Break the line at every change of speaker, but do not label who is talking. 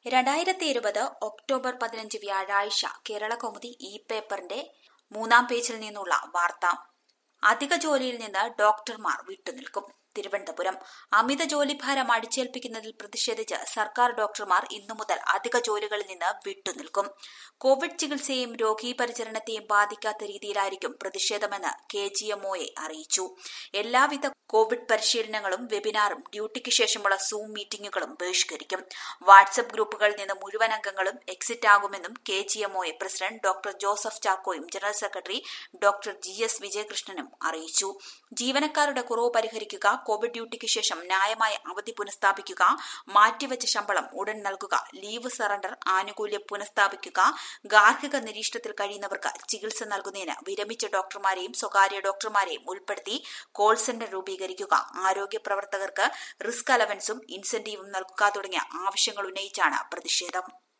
രണ്ടായിരത്തി ഇരുപത് ഒക്ടോബർ പതിനഞ്ച് വ്യാഴാഴ്ച കേരള കൗമുദി ഇ പേപ്പറിന്റെ മൂന്നാം പേജിൽ നിന്നുള്ള വാർത്ത അധിക ജോലിയിൽ നിന്ന് ഡോക്ടർമാർ വിട്ടുനിൽക്കും തിരുവനന്തപുരം അമിത ജോലിഭാരം അടിച്ചേൽപ്പിക്കുന്നതിൽ പ്രതിഷേധിച്ച് സർക്കാർ ഡോക്ടർമാർ ഇന്നു മുതൽ അധിക ജോലികളിൽ നിന്ന് വിട്ടുനിൽക്കും കോവിഡ് ചികിത്സയെയും രോഗീപരിചരണത്തെയും ബാധിക്കാത്ത രീതിയിലായിരിക്കും പ്രതിഷേധമെന്ന് കെ ജി എംഒയെ അറിയിച്ചു എല്ലാവിധ കോവിഡ് പരിശീലനങ്ങളും വെബിനാറും ഡ്യൂട്ടിക്ക് ശേഷമുള്ള സൂം മീറ്റിംഗുകളും ബഹിഷ്കരിക്കും വാട്സ്ആപ്പ് ഗ്രൂപ്പുകളിൽ നിന്ന് മുഴുവൻ അംഗങ്ങളും എക്സിറ്റ് ആകുമെന്നും കെ ജി എംഒയെ പ്രസിഡന്റ് ഡോക്ടർ ജോസഫ് ചാക്കോയും general secretary doctor G S വിജയകൃഷ്ണനും അറിയിച്ചു ജീവനക്കാരുടെ കുറവ് പരിഹരിക്കുക കോവിഡ് ഡ്യൂട്ടിക്ക് ശേഷം ന്യായമായ അവധി പുനഃസ്ഥാപിക്കുക മാറ്റിവെച്ച ശമ്പളം ഉടൻ നൽകുക ലീവ് സറണ്ടർ ആനുകൂല്യം പുനഃസ്ഥാപിക്കുക ഗാർഹിക നിരീക്ഷണത്തിൽ കഴിയുന്നവർക്ക് ചികിത്സ നൽകുന്നതിന് വിരമിച്ച ഡോക്ടർമാരെയും സ്വകാര്യ ഡോക്ടർമാരെയും ഉൾപ്പെടുത്തി കോൾ സെന്റർ രൂപീകരിക്കുക ആരോഗ്യ പ്രവർത്തകർക്ക് റിസ്ക് അലവൻസും ഇൻസെന്റീവും നൽകുക തുടങ്ങിയ ആവശ്യങ്ങൾ ഉന്നയിച്ചാണ് പ്രതിഷേധം